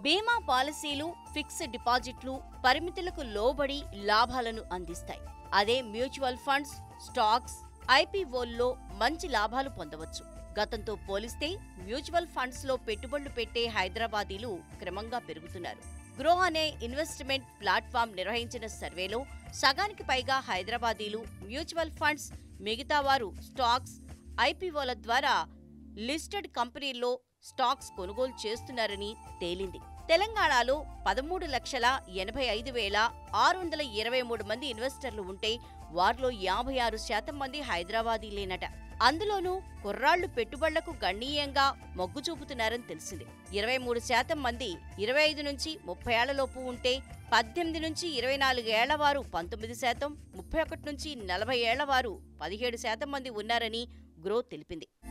బీమా పాలసీలు ఫిక్స్డ్ డిపాజిట్లు పరిమితులకు లోబడి లాభాలను అందిస్తాయి అదే మ్యూచువల్ ఫండ్స్ స్టాక్స్ ఐపీఓల్లో మంచి లాభాలు పొందవచ్చు గతంతో పోలిస్తే మ్యూచువల్ ఫండ్స్ లో పెట్టుబడులు పెట్టే హైదరాబాదీలు క్రమంగా పెరుగుతున్నారు గ్రో అనే ఇన్వెస్ట్మెంట్ ప్లాట్ఫామ్ నిర్వహించిన సర్వేలో సగానికి పైగా హైదరాబాదీలు మ్యూచువల్ ఫండ్స్ మిగతా వారు స్టాక్స్ ఐపీఓల ద్వారా లిస్టెడ్ కంపెనీల్లో స్టాక్స్ కొనుగోలు చేస్తున్నారని తేలింది తెలంగాణలో పదమూడు లక్షల ఎనభై ఐదు వేల ఆరు వందల ఇరవై మూడు మంది ఇన్వెస్టర్లు ఉంటే వారిలో యాభై ఆరు శాతం మంది హైదరాబాదీలేనట అందులోనూ కుర్రాళ్లు పెట్టుబడులకు గణనీయంగా మొగ్గు చూపుతున్నారని తెలిసింది ఇరవై మూడు శాతం మంది ఇరవై ఐదు నుంచి ముప్పై ఏళ్లలోపు ఉంటే పద్దెనిమిది నుంచి ఇరవై నాలుగు ఏళ్ల వారు పంతొమ్మిది శాతం ముప్పై ఒకటి నుంచి నలభై ఏళ్ల వారు పదిహేడు శాతం మంది ఉన్నారని గ్రో తెలిపింది